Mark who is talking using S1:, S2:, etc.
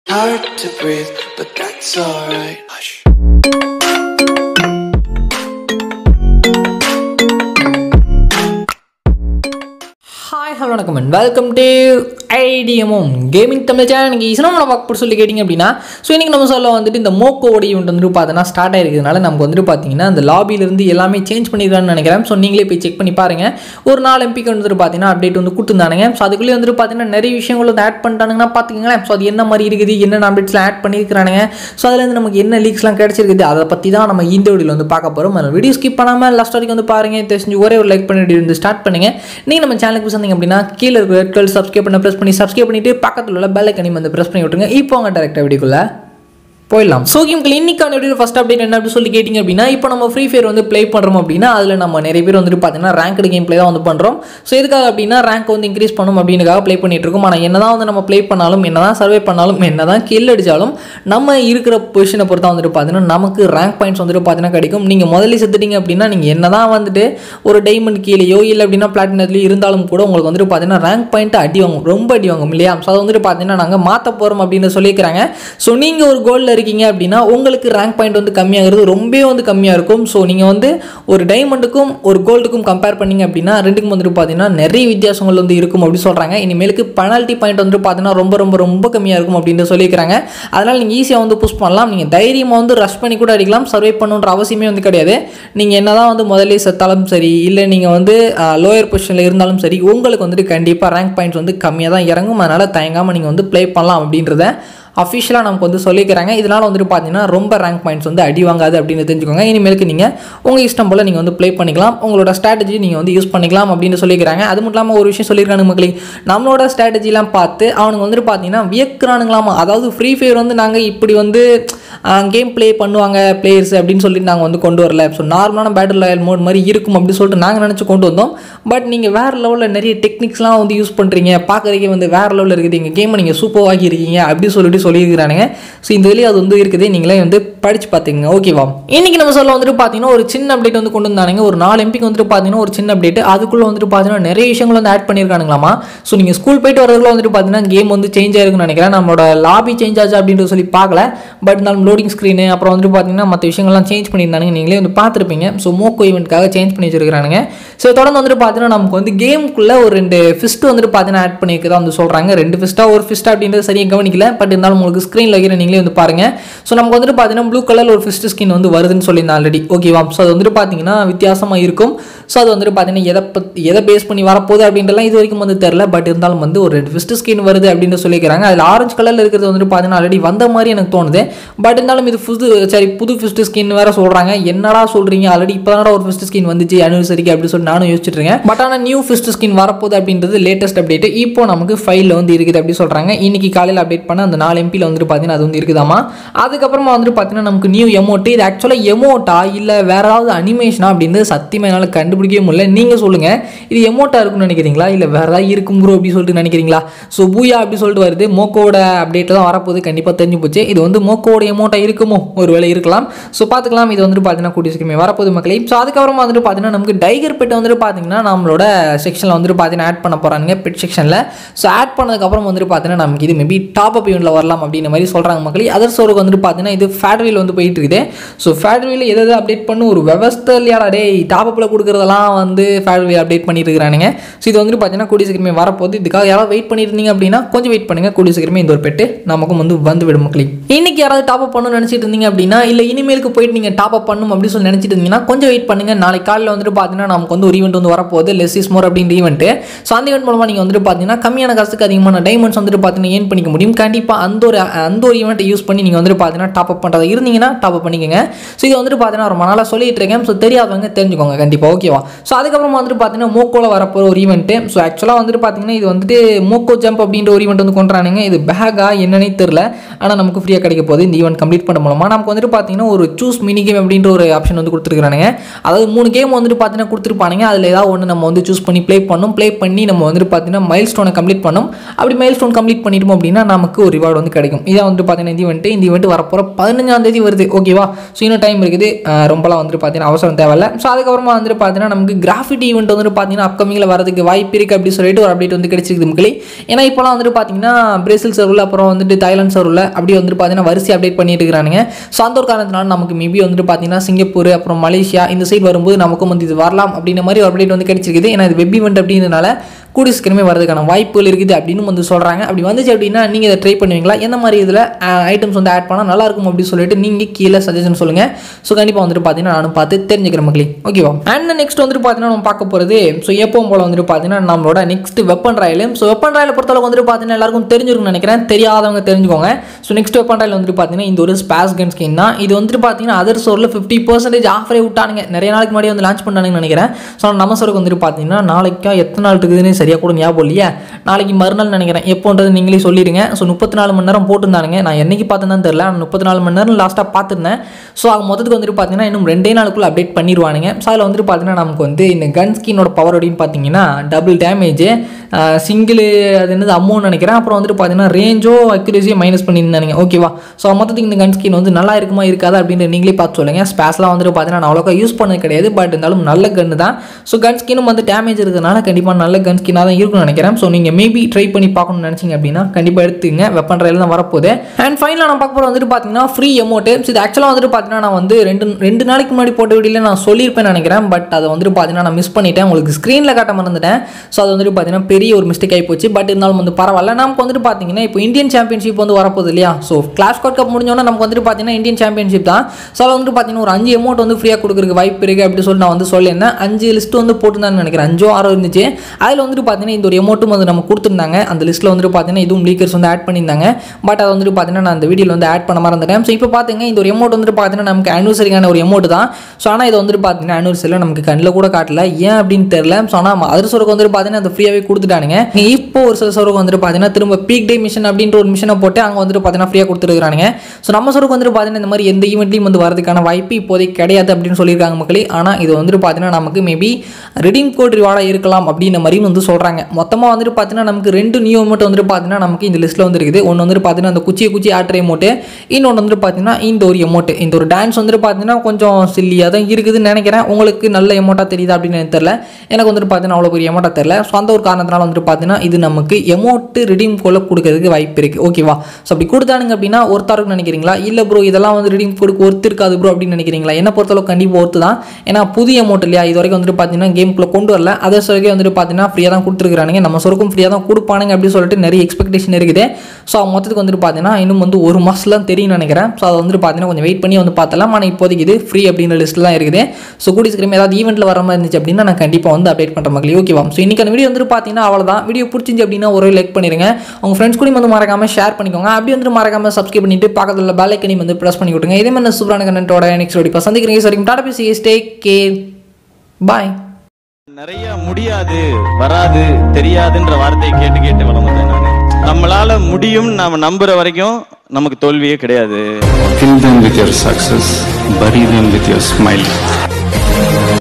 S1: Hard to breathe, but that's alright. Hush.
S2: Hi hello வணக்கம் and welcome to ஐடிஎம்ஓம் gaming Tamil channel நீங்கள் இசனம் நம்ம பார்க்க சொல்லி கேட்டிங்க அப்படின்னா ஸோ இன்றைக்கி நம்ம சொல்ல வந்துட்டு இந்த மோக்கோட ஈவெண்ட் வந்துட்டு பார்த்தோன்னா ஸ்டார்ட் ஆயிருக்கிறதுனால நமக்கு வந்துட்டு பார்த்தீங்கன்னா இந்த லாபியிலேருந்து எல்லாமே சேஞ்ச் பண்ணிடுறான்னு நினைக்கிறேன் ஸோ நீங்களே போய் செக் பண்ணி பாருங்கள் ஒரு நாலு எம்பிக்கு வந்துட்டு பார்த்தீங்கன்னா அப்டேட் வந்து கொடுத்துருந்தானுங்க ஸோ அதுக்குள்ளே வந்துட்டு பார்த்தீங்கன்னா நிறைய விஷயங்கள் வந்து ஆட் பண்ணிட்டானுங்கன்னா பார்த்துக்கங்களேன் ஸோ அது என்ன மாதிரி இருக்குது என்னென்ன அப்டேட்ஸ்லாம் ஆட் பண்ணியிருக்கிறானுங்க ஸோ அதுலேருந்து நமக்கு என்ன லீக்ஸ்லாம் கிடச்சிருக்குது அதை பற்றி தான் நம்ம இந்த வீடியோவில் வந்து பார்க்க போகிறோம் அதில் வீடியோ ஸ்கிப் பண்ணாமல் லாஸ்ட் வரைக்கும் வந்து பாருங்கள் தெரிஞ்சு ஒரே ஒரு லைக் பண்ணிட்டு வந்து ஸ்டார்ட் பண்ணுங்கள் நீங்கள் நம்ம சேனலுக்கு வந்தீங்க அப்படின்னா கீழே இருக்கிற ரெட் கலர் சப்ஸ்கிரைப் பண்ண ப்ரெஸ் பண்ணி சப்ஸ்கிரைப் பண்ணிட்டு பக்கத்தில் உள்ள பெல் ஐக்கனையும் வந்து ப்ரெஸ் பண்ணி விட்டுருங்க இப்போ அவங்க டேரக்டாக வீடியோக்குள்ள போயிடலாம் ஸோ கேம்க்கு இன்னைக்கான வீடியோ ஃபஸ்ட் அப்டேட் என்ன அப்படி சொல்லி கேட்டிங்க அப்படின்னா இப்போ நம்ம ஃப்ரீ ஃபயர் வந்து ப்ளே பண்ணுறோம் அப்படின்னா அதில் நம்ம நிறைய பேர் வந்துட்டு பார்த்தீங்கன்னா ரேங்க்டு கேம் ப்ளே தான் வந்து பண்ணுறோம் ஸோ எதுக்காக அப்படின்னா ரேங்க் வந்து இன்க்ரீஸ் பண்ணும் அப்படின்றக்காக ப்ளே பண்ணிட்டு இருக்கோம் ஆனால் என்ன தான் வந்து நம்ம ப்ளே பண்ணாலும் என்ன தான் சர்வே பண்ணாலும் என்ன தான் கில் அடித்தாலும் நம்ம இருக்கிற பொசிஷனை பொறுத்தா வந்துட்டு பார்த்தீங்கன்னா நமக்கு ரேங்க் பாயிண்ட்ஸ் வந்துட்டு பார்த்தீங்கன்னா கிடைக்கும் நீங்கள் முதல்ல செத்துட்டீங்க அப்படின்னா நீங்கள் என்ன தான் வந்துட்டு ஒரு டைமண்ட் கீழேயோ இல்லை அப்படின்னா பிளாட்டினத்துலையோ இருந்தாலும் கூட உங்களுக்கு வந்துட்டு பார்த்தீங்கன்னா ரேங்க் பாயிண்ட் அடி வாங்கும் ரொம்ப அடி வாங்கும் இல்லையா ஸோ அதை வந்துட்டு பார்த்தீங்கன்னா நாங்கள் மாற்ற போகிறோம் அப்படின்னு சொல்லியிருக்கிறாங்க ஸோ நீங்கள் ஒரு கோலில் இருக்கீங்க அப்படின்னா உங்களுக்கு ரேங்க் பாயிண்ட் வந்து கம்மியாகிறது ரொம்பவே வந்து கம்மியாக இருக்கும் ஸோ நீங்கள் வந்து ஒரு டைமண்டுக்கும் ஒரு கோல்டுக்கும் கம்பேர் பண்ணீங்க அப்படின்னா ரெண்டுக்கும் வந்துட்டு பார்த்தீங்கன்னா நிறைய வித்தியாசங்கள் வந்து இருக்கும் அப்படின்னு சொல்கிறாங்க இனிமேலுக்கு பெனால்ட்டி பாயிண்ட் வந்துட்டு பார்த்தீங்கன்னா ரொம்ப ரொம்ப ரொம்ப கம்மியாக இருக்கும் அப்படின்னு சொல்லியிருக்கிறாங்க அதனால் நீங்கள் ஈஸியாக வந்து புஷ் பண்ணலாம் நீங்கள் தைரியமாக வந்து ரஷ் பண்ணி கூட அடிக்கலாம் சர்வை பண்ணுன்ற அவசியமே வந்து கிடையாது நீங்கள் என்ன தான் வந்து முதல்ல செத்தாலும் சரி இல்லை நீங்கள் வந்து லோயர் பொசிஷனில் இருந்தாலும் சரி உங்களுக்கு வந்துட்டு கண்டிப்பாக ரேங்க் பாயிண்ட்ஸ் வந்து கம்மியாக தான் இறங்கும் அதனால் தயங்காமல் நீங்கள் வந்து ப்ளே பண்ணலாம் அப்படின்றத அஃபிஷியலாக நமக்கு வந்து சொல்லிக்கிறாங்க இதனால் வந்துட்டு பார்த்தீங்கன்னா ரொம்ப ரேங்க் பாயிண்ட்ஸ் வந்து அடி வாங்காது அப்படின்னு தெரிஞ்சுக்கோங்க இனிமேலுக்கு நீங்கள் உங்கள் இஷ்டம் போல் நீங்கள் வந்து ப்ளே பண்ணிக்கலாம் உங்களோட ஸ்ட்ராட்டஜி நீங்கள் வந்து யூஸ் பண்ணிக்கலாம் அப்படின்னு சொல்லிக்கிறாங்க அது மட்டும் இல்லாமல் ஒரு விஷயம் சொல்லியிருக்காங்க மக்களே நம்மளோட ஸ்ட்ராட்டஜிலாம் பார்த்து அவனுங்க வந்துட்டு பார்த்தீங்கன்னா வியக்கிறானுங்களாமா அதாவது ஃப்ரீ ஃபயர் வந்து நாங்கள் இப்படி வந்து கேம் ப்ளே பண்ணுவாங்க பிளேயர்ஸ் அப்படின்னு சொல்லிட்டு நாங்கள் வந்து கொண்டு வரல ஸோ நார்மலான பேட்டில் ராயல் மோட் மாதிரி இருக்கும் அப்படின்னு சொல்லிட்டு நாங்கள் நினச்சி கொண்டு வந்தோம் பட் நீங்கள் வேறு லெவலில் நிறைய டெக்னிக்ஸ்லாம் வந்து யூஸ் பண்ணுறீங்க பார்க்குறதுக்கே வந்து வேறு லெவலில் இருக்குது எங்கள் கேமை நீங்கள் சூப்பராகி இருக்கீங்க அப்படி சொல்லிட்டு சொல்லியிருக்கிறானுங்க ஸோ இந்த வெளியே அது வந்து இருக்குது நீங்களே வந்து படித்து பார்த்துங்க ஓகேவா இன்றைக்கி நம்ம சொல்ல வந்துட்டு பார்த்தீங்கன்னா ஒரு சின்ன அப்டேட் வந்து கொண்டு வந்தானுங்க ஒரு நாலு எம்பிக்கு வந்துட்டு பார்த்தீங்கன்னா ஒரு சின்ன அப்டேட் அதுக்குள்ளே வந்துட்டு பார்த்தீங்கன்னா நிறைய விஷயங்கள் வந்து ஆட் பண்ணியிருக்கானுங்களாமா ஸோ நீங்கள் ஸ்கூல் போயிட்டு வரதுக்குள்ள வந்துட்டு பார்த்தீங்கன்னா கேம் வந்து சேஞ்ச் ஆயிருக்குன்னு நினைக்கிறேன் நம்மளோட லாபி சேஞ்ச் ஆச்சு அப்படின்றது சொல்லி பார்க்கல பட் இருந்தாலும் லோடிங் ஸ்க்ரீனு அப்புறம் வந்துட்டு பார்த்தீங்கன்னா மற்ற விஷயங்கள்லாம் சேஞ்ச் பண்ணியிருந்தானுங்க நீங்களே வந்து பார்த்துருப்பீங்க ஸோ மோக்கோ ஈவெண்ட்காக சேஞ்ச் பண்ணி வச்சிருக்கானுங்க ஸோ தொடர்ந்து வந்துட்டு பார்த்தீங்கன்னா நமக்கு வந்து கேமுக்குள்ளே ஒரு ரெண்டு ஃபிஸ்ட் வந்துட்டு பார்த்தீங்கன்னா ஆட் பண்ணியிருக்கதா வந்து சொல்கிறாங்க ரெண்டு ஃபிஸ்ட்டாக ஒரு ஃபிஸ்ட் அப்படின்றது சரியாக கவனிக்கல பட் இருந்தாலும் உங்களுக்கு ஸ்க்ரீனில் வைக்கிற நீங்களே வந்து பாருங்கள் ஸோ நமக்கு வந்துட்டு பார்த்தீங்கன்னா ப்ளூ கலர் ஒரு ஃபிஸ்ட் ஸ்கின் வந்து வருதுன்னு சொல்லியிருந்தேன் ஆல்ரெடி ஓகேவா ஸோ அது வந்துட்டு பார்த்தீங்கன்னா வித்தியாசமாக இருக்கும் ஸோ அது வந்துட்டு பார்த்தீங்கன்னா எதை பத் எதை பேஸ் பண்ணி வரப்போகுது அப்படின்றலாம் இது வரைக்கும் வந்து தெரில பட் இருந்தாலும் வந்து ஒரு ரெண்டு ஃபிஸ்ட் ஸ்கின் வருது அப்படின்னு சொல்லிக்கிறாங்க அதில் ஆரஞ்சு கலரில் இருக்கிறது வந்துட்டு பார்த்தீங்கன்னா ஆல்ரெடி வந்த மாதிரி எனக்கு தோணுது பட் இருந்தாலும் இது புது சரி புது ஃபிஸ்ட் ஸ்கின் வேறு சொல்கிறாங்க என்னடா சொல்கிறீங்க ஆல்ரெடி இப்போ ஒரு ஃபிஸ்ட் ஸ்கின் வந்துச்சு அனிவர்சரிக்கு அப்படின்னு சொல்லி நானும் யோசிச்சுட்டு இருக்கேன் பட் ஆனால் நியூ ஃபிஸ்ட் ஸ்கின் வரப்போகுது அப்படின்றது லேட்டஸ்ட் அப்டேட் இப்போ நமக்கு ஃபைலில் வந்து இருக்குது அப்படி சொல்கிறாங்க இன்னைக்கு காலையில் அப்டேட் பண்ண அந்த நாலு எம்பியில் வந்துட்டு பார்த்தீங்கன்னா அது வந்து இருக்குதாமா அதுக்கப்புறமா வந்துட்டு பார்த்தீங்கன்னா நமக்கு நியூ எமோட்டு இது ஆக்சுவலாக எமோட்டா இல்லை வேற ஏதாவது அனிமேஷனா அப்படின்னு சத்தியமாக என்னால் கண்டுபிடிக்கவே முடியல நீங்கள் சொல்லுங்கள் இது எமோட்டா இருக்கும்னு நினைக்கிறீங்களா இல்லை வேற ஏதாவது இருக்கும் ப்ரோ அப்படி சொல்லிட்டு நினைக்கிறீங்களா ஸோ பூயா அப்படி சொல்லிட்டு வருது மோக்கோட அப்டேட் தான் வரப்போகுது கண்டிப்பாக தெரிஞ்சு போச்சு இது வந்து மோக்கோட எமோட்டா இருக்குமோ ஒரு வேளை இருக்கலாம் ஸோ பார்த்துக்கலாம் இது வந்துட்டு பார்த்தீங்கன்னா கூடிய சீக்கிரமே வரப்போகுது மக்களே ஸோ அதுக்கப்புறமா வந்துட்டு பார்த்தீங்கன்னா நமக்கு டைகர் பெட் வந்துட்டு பார்த்தீங்கன்னா நம்மளோட செக்ஷனில் வந்துட்டு பார்த்தீங்கன்னா ஆட் பண்ண போகிறாங்க பெட் செக்ஷனில் ஸோ ஆட் பண்ணதுக்கப்புறம் வந்துட்டு பார்த்தீங்கன்னா நமக்கு இது மேபி டாப் அப் யூனில் வரலாம் அப்படின்ற மாதிரி சொல்கிறாங்க மக்களே அதர் சோருக்கு வந்துட்டு பார்த்தீங்கன்னா இது ஃபேட்ரியில் வந்து போயிட்டு இருக்குது ஸோ ஃபேட்ரியில் எது எது அப்டேட் பண்ணும் ஒரு விவஸ்தையாடா டேய் டாப் அப்பில் கொடுக்குறதெல்லாம் வந்து ஃபேட்ரியில் அப்டேட் பண்ணிட்டு இருக்கிறானுங்க ஸோ இது வந்துட்டு பார்த்தீங்கன்னா கூடிய சீக்கிரமே வரப்போகுது இதுக்காக யாராவது வெயிட் பண்ணியிருந்தீங்க அப்படின்னா கொஞ்சம் வெயிட் பண்ணுங்கள் கூடிய சீக்கிரமே இந்த ஒரு பெட்டு நமக்கும் வந்து வந்து விடும் மக்களே இன்னைக்கு யாராவது டாப் அப் பண்ணணும்னு நினச்சிட்டு இருந்தீங்க அப்படின்னா இல்லை இனிமேலுக்கு போயிட்டு நீங்கள் டாப் அப் பண்ணும் அப்படின்னு சொல்லி நினச்சிட்டு இருந்தீங்கன்னா கொஞ்சம் வெயிட் பண்ணுங்கள் நாளைக்கு காலையில் வந்துட்டு பார்த்தீங்கன்னா நமக்கு வந்து ஒரு ஈவெண்ட் வந்து வரப்போகுது லெஸ் இஸ் மோர் அப்படின்ற ஈவெண்ட்டு ஸோ அந்த ஈவெண்ட் மூலமாக நீங்கள் வந்துட்டு பார்த்தீங்கன்னா கம்மியான காசுக்கு அதிகமான டைமண்ட்ஸ் வந்துட்டு பார்த்தீங்கன்னா ஏன் பண்ணிக்க முடியும் கண்டிப்பாக அந்த ஒரு அந்த ஒரு ஈவெண்ட்டை யூஸ் பண்ணி நீங்கள் வந்துட்டு பார்த்தீங்கன்னா டாப் அப் பண்ணுறதா இருந்தீங்கன்னா டாப் அப் பண்ணிக்கோங்க ஸோ இது வந்துட்டு பார்த்தீங்கன்னா ரொம்ப நாளாக சொல்லிட்டு இருக்கேன் ஸோ தெரியாதவங்க தெரிஞ்சுக்கோங்க கண்டிப்பாக ஓகேவா ஸோ அதுக்கப்புறமா வந்துட்டு பார்த்தீங்கன்னா மோக்கோவில் வரப்போகிற ஒரு ஈவெண்ட்டு ஸோ ஆக்சுவலாக வந்துட்டு பார்த்தீங்கன்னா இது வந்துட்டு மோக்கோ ஜம்ப் அப்படின்ற ஒரு ஈவெண்ட் வந்து கொண்டுறானுங்க இது பேகா என்னன்னே தெரில ஆனால் நமக்கு ஃப்ரீயாக கிடைக்க போகுது இந்த ஈவெண்ட் கம்ப்ளீட் பண்ண மூலமாக நமக்கு வந்துட்டு பார்த்தீங்கன்னா ஒரு சூஸ் மினி கேம் அப்படின்ற ஒரு ஆப்ஷன் வந்து கொடுத்துருக்கானுங்க அதாவது மூணு கேம் வந்துட்டு பார்த்தீங்கன்னா கொடுத்துருப்பானுங்க அதில் ஏதாவது ஒன்று நம்ம வந்து சூஸ் பண்ணி ப்ளே பண்ணணும் ப்ளே பண்ணி நம்ம வந்துட்டு பார்த்தீங்கன்னா மைல் ஸ்டோனை கம்ப்ளீட் பண்ணணும் அப்படி மைல் ஸ்டோன் கம்ப்ளீட் பண்ணிட்டோம் அப்படின்னா நமக்கு ஒரு ரிவார்டு வந்து கிடைக்கும் இதான் வந்துட்டு பார்த்தீங்கன்னா இந்த ஈவெண்ட் இந்த ஈவெண்ட் வரப்போகிற பதினஞ்சாம் தேதி வருது ஓகேவா ஸோ இன்னும் டைம் இருக்குது அஹ் ரொம்பலாம் வந்துட்டு பார்த்தீங்கன்னா அவசரம் தேவையில்ல ஸோ அதுக்கப்புறமா வந்துட்டு பார்த்தீங்கன்னா நமக்கு கிராஃபிட்டி ஈவெண்ட் வந்துட்டு பார்த்தீங்கன்னா அப்கமிங்கில் வரதுக்கு வாய்ப்பு இருக்குது அப்படி சொல்லிட்டு ஒரு அப்டேட் வந்து கிடைச்சிருக்கு மக்களே ஏன்னா இப்போலாம் வந்துட்டு பார்த்தீங்கன்னா பிரேசில் சர்வில் அப்புறம் வந்துட்டு தாய்லாந்து சர்வில் அப்படியே வந்துட்டு பார்த்தீங்கன்னா வரிசை அப்டேட் பண்ணிட்டு இருக்கிறானுங்க ஸோ அந்த ஒரு காரணத்தினால நமக்கு மேபி வந்துட்டு பார்த்தீங்கன்னா சிங்கப்பூர் அப்புறம் மலேசியா இந்த சைடு வரும்போது நமக்கும் வந்து இது வரலாம் அப்படின்ற மாதிரி ஒரு அப்டேட் வந்து கிடைச்சிருக்குது ஏன்னா இது வெப் ஈவெண்ட் அப்படின்றனால கூடிய சீக்கிரமே வரதுக்கான வாய்ப்புகள் இருக்குது அப்படின்னு வந்து சொல்கிறாங்க அப்படி வந்துச்சு அப்படின்னா நீங்கள் இதை ட்ரை பண்ணுவீங்களா எந்த மாதிரி இதில் ஐட்டம்ஸ் வந்து ஆட் பண்ணால் நல்லா இருக்கும் அப்படின்னு சொல்லிட்டு நீங்கள் கீழே சஜஷன் சொல்லுங்கள் ஸோ கண்டிப்பாக வந்துட்டு பார்த்தீங்கன்னா நானும் பார்த்து தெரிஞ்சுக்கிற மக்களே ஓகேவா அண்ட் நெக்ஸ்ட் வந்துட்டு பார்த்தீங்கன்னா நம்ம பார்க்க போகிறது ஸோ எப்பவும் போல் வந்துட்டு பார்த்தீங்கன்னா நம்மளோட next weapon royal so weapon ராயலை பொறுத்தளவுக்கு வந்துட்டு பார்த்தீங்கன்னா எல்லாருக்கும் தெரிஞ்சிருக்கும்னு நினைக்கிறேன் தெரியாதவங்க தெரிஞ்சுக்கோங்க ஸோ நெக்ஸ்ட் வெப்பன் ராயல் வந்துட்டு பார்த்தீங்கன்னா இந்த ஒரு ஸ்பாஸ் கன் ஸ்கின் தான் இது வந்துட்டு பார்த்தீங்கன்னா அதர் ஸ்டோரில் ஃபிஃப்டி பர்சன்டேஜ் ஆஃபரே விட்டானுங்க நிறைய நாளைக்கு முன்னாடி வந்து லான்ச் பண்ணானுங்கன்னு நினைக்கிறேன் ஸோ நம்ம ஸ்டோருக்கு வந்துட்டு பார்த்தீங்கன்னா நாளைக்கா எத்தனை நாள் இருக்குதுன்னு சரியாக கூட ஞாபகம் இல்லையா நாளைக்கு மறுநாள் நினைக்கிறேன் எப்போன்றது நீங்களே சொல்லிடுங்க ஸோ முப்பத்தி நாலு மணி நேரம் போட்டிருந்தானுங்க நான் என்னைக்கு பார்த்தேன்னு தெரியல ஆனால் முப்பத்தி நாலு மணி நேரம் லாஸ்ட்டாக பார்த்துருந்தேன் ஸோ அது மொத்தத்துக்கு வந்துட்டு பார்த்தீங்கன்னா இன்னும் ரெண்டே நாளுக்குள்ள அப்டேட் பண்ணிடுவானுங்க ஸோ அதில் வந்துட்டு பார்த்தீங்கன்னா நமக்கு வந்து இந்த கன் ஸ்கினோட பவர் அப்படின்னு பார்த்தீங்கன்னா டபுள் டேமேஜ் சிங்கிள் அது என்னது அமௌண்ட் நினைக்கிறேன் அப்புறம் வந்துட்டு பார்த்தீங்கன்னா ரேஞ்சோ அக்யூரேசியோ மைனஸ் பண்ணியிருந்தானுங்க ஓகேவா ஸோ மொத்தத்துக்கு இந்த கன் ஸ்கின் வந்து நல்லா இருக்குமா இருக்காதா அப்படின்ற நீங்களே பார்த்து சொல்லுங்கள் ஸ்பேஸ்லாம் வந்துட்டு பார்த்தீங்கன்னா நான் அவ்வளோக்கா யூஸ் பண்ணது கிடையாது பட் இருந்தாலும் நல்ல கன்று தான் ஸோ கன் ஸ்கினும் வந்து டேமேஜ் இருக்கிறதுனால கண்டிப்பாக நல்ல கன் ஸ்கின்னாக தான் இருக்கும்னு நினைக்கிறேன் ஸோ நீங்கள் மேபி ட்ரை பண்ணி பார்க்கணும்னு நினச்சிங்க அப்படின்னா கண்டிப்பாக எடுத்துங்க வெப்பன் ரயில் தான் வரப்போகுது அண்ட் ஃபைனலாக நான் பார்க்க போகிற வந்துட்டு பார்த்தீங்கன்னா ஃப்ரீ எமௌண்ட்டு இது ஆக்சுவலாக வந்துட்டு பார்த்தீங்கன்னா நான் வந்து ரெண்டு ரெண்டு நாளைக்கு முன்னாடி போட்ட வீடியோவில் நான் சொல்லியிருப்பேன் நினைக்கிறேன் பட் அதை வந்துட்டு பார்த்தீங்கன்னா நான் மிஸ் பண்ணிட்டேன் உங்களுக்கு ஸ்க்ரீனில் காட்ட மறந்துட்டேன் ஸோ அது வந்துட்டு பார்த்தீங்கன்னா பெரிய ஒரு மிஸ்டேக் ஆகி போச்சு பட் இருந்தாலும் வந்து பரவாயில்ல நமக்கு வந்துட்டு பார்த்தீங்கன்னா இப்போ இந்தியன் சாம்பியன்ஷிப் வந்து வரப்போகுது இல்லையா ஸோ கிளாஸ் கோட் கப் முடிஞ்சோன்னா நமக்கு வந்துட்டு பார்த்தீங்கன்னா இந்தியன் சாம்பியன்ஷிப் தான் ஸோ அதில் வந்துட்டு பார்த்தீங்கன்னா ஒரு அஞ்சு அமௌண்ட் வந்து ஃப்ரீயாக கொடுக்குறதுக்கு வாய்ப்பு இருக்குது அப்படி சொல்லி நான் வந்து சொல்லியிருந்தேன் அஞ்சு லிஸ்ட் வந்து போட்டுருந்தான்னு நினைக்கிறேன் அஞ்சோ ஆறோ இருந்துச்சு அதில் வந்துட்டு பார்த்தீங்கன்னா இந்த ஒரு அமௌண்ட்டும் வந்து நம்ம கொடுத்துருந்தாங்க அந்த லிஸ்ட்டில் வந்துட்டு பார்த்தீங்கன்னா இதுவும் லீக்கர்ஸ் வந்து ஆட் பண்ணியிருந்தாங்க பட் அதை வந்துட்டு பார்த்தீங்கன்னா நான் அந்த வீடியோவில் வந்து ஆட் பண்ண மாதிரி இருந்தேன் ஸோ இப்போ பார்த்தீங்க இந்த ஒரு அமௌண்ட் வந்துட்டு பார்த்தீங்கன்னா நமக்கு ஆனிவர்சரிக்கான ஒரு அமௌண்ட் தான் ஸோ ஆனால் இது வந்துட்டு பார்த்தீங்கன்னா ஆனிவர்சரியில் நமக்கு கண்ணில் கூட காட்டல ஏன் அப்படின்னு தெரியல ஸோ ஆனால் அதர் சோருக்கு வந்துட்டு பார்த்தீங்கன்னா அந்த ஃப்ரீயாகவே கொடுத்துட்டானுங்க நீ இப்போ ஒரு சில சோருக்கு வந்துட்டு பார்த்தீங்கன்னா திரும்ப பீக் டே மிஷன் அப்படின்ற ஒரு மிஷனை போட்டு அங்கே வந்துட்டு பார்த்தீங்கன்னா ஃப்ரீயாக கொடுத்துருக்கானுங்க ஸோ நம்ம சோருக்கு வந்துட்டு பார்த்தீங்கன்னா இந்த மாதிரி எந்த ஈவெண்ட்லையும் வந்து வரதுக்கான வாய்ப்பு இப்போதைக்கு கிடையாது அப்படின்னு சொல்லியிருக்காங்க மக்களே ஆனால் இது வந்துட்டு பார்த்தீங்கன்னா நமக்கு மேபி ரெடீம் கோட் ரிவார்டாக இருக்கலாம் அப்படின்ற மாதிரியும் வந்து சொல்கிறாங்க மொத்தமாக வந்துட்டு பார்த்தீங்கன்னா நமக்கு ரெண்டு நியூ அமௌண்ட் வந்துட்டு பார்த்தீங்கன்னா நமக்கு இந்த லிஸ்ட்டில் வந்து இருக்குது ஒன்று வந்துட்டு பார்த்தீங்கன்னா அந்த குச்சியை குச்சி ஆட்டுற அமௌண்ட்டு இன்னொன்று வந்துட்டு பார்த்தீங்கன்னா இந்த ஒரு அமௌண்ட் இந்த ஒரு டான்ஸ் வந்துட்டு பார்த்தீங்கன்னா கொஞ்சம் சில்லியாக தான் இருக்குதுன்னு நினைக்கிறேன் உங்களுக்கு நல்ல அமௌண்ட்டாக தெரியுதா அப்படின்னு எனக்கு தெரியல எனக்கு வந்துட்டு பார்த்தீங்கன்னா அவ்வளோ பெரிய அமௌண்ட்டாக தெரியல ஸோ அந்த ஒரு காரணத்தினால வந்துட்டு பார்த்தீங்கன்னா இது நமக்கு அமௌண்ட்டு ரிடீம் கோல கொடுக்கறதுக்கு வாய்ப்பு இருக்குது ஓகேவா ஸோ அப்படி கொடுத்தானுங்க அப்படின்னா ஒருத்தருக்கு நினைக்கிறீங்களா இல்லை ப்ரோ இதெல்லாம் வந்து ரிடீம் கோடுக்கு ஒர்த்து இருக்காது ப்ரோ அப்படின்னு நினைக்கிறீங்களா என்ன பொறுத்தளவு கண்டிப்பாக ஒர்த்து தான் ஏன்னா புதிய அமௌண்ட் இல்லையா இது வரைக்கும் வந்துட்டு பார்த்தீங்கன்னா கேம்குள்ளே கொண்டு வரல அதே வரைக்கும் வந்துட்டு பார்த்தீங்கன்னா ஃப்ரீயாக தான் கொடுத்துருக்கானுங்க நம்ம சொருக்கும் ஃப்ரீயாக தான் கொடுப்பானுங்க அப்படின்னு சொல்லிட்டு நிறைய எக்ஸ்பெக்டேஷன் இருக்குது ஸோ மொத்தத்துக்கு வந்துட்டு பார்த்தீங்கன்னா இன்னும் வந்து ஒரு மாதம்லாம் தெரியும் நினைக்கிறேன் ஸோ அதை வந்துட்டு பார்த்தீங்கன்னா கொஞ்சம் வெயிட் பண்ணி வந்து பார்த்தலாம் ஆனால் இப்போதைக்கு இது ஃப்ரீ அப்படின்ற லிஸ்ட்டில் தான் இருக்குது ஸோ கூடி சீக்கிரம் ஏதாவது ஈவெண்ட்டில் வர மாதிரி இருந்துச்சு அப்படின்னா நான் கண்டிப்பாக வந்து அப்டேட் பண்ணுற மக்களே ஓகேவா ஸோ இன்றைக்கான வீடியோ வந்துட்டு பார்த்தீங்கன்னா அவ்வளோதான் வீடியோ பிடிச்சிருந்து அப்படின்னா ஒரு லைக் பண்ணிருங்க உங்கள் ஃப்ரெண்ட்ஸ் கூட வந்து மறக்காமல் ஷேர் பண்ணிக்கோங்க அப்படி வந்து மறக்காமல் சப்ஸ்கிரைப் பண்ணிட்டு பக்கத்தில் உள்ள பெல் ஐக்கனையும் வந்து ப்ரெஸ் பண்ணி விட்டுருங்க இதே மாதிரி சூப்பரான கண்டென்ட்டோட நெக்ஸ்ட் வீடியோ சந்திக்கிறீங்க சரிங்க டாடா பேசி ஸ்டே கே பாய்
S3: நிறைய முடியாது வராது தெரியாதுன்ற வார்த்தையை கேட்டு கேட்டு வளர்ந்தேன் நானு நம்மளால முடியும் நாம நம்புற வரைக்கும் நமக்கு தோல்வியே கிடையாது
S4: Kill them with your success, bury them with your smile.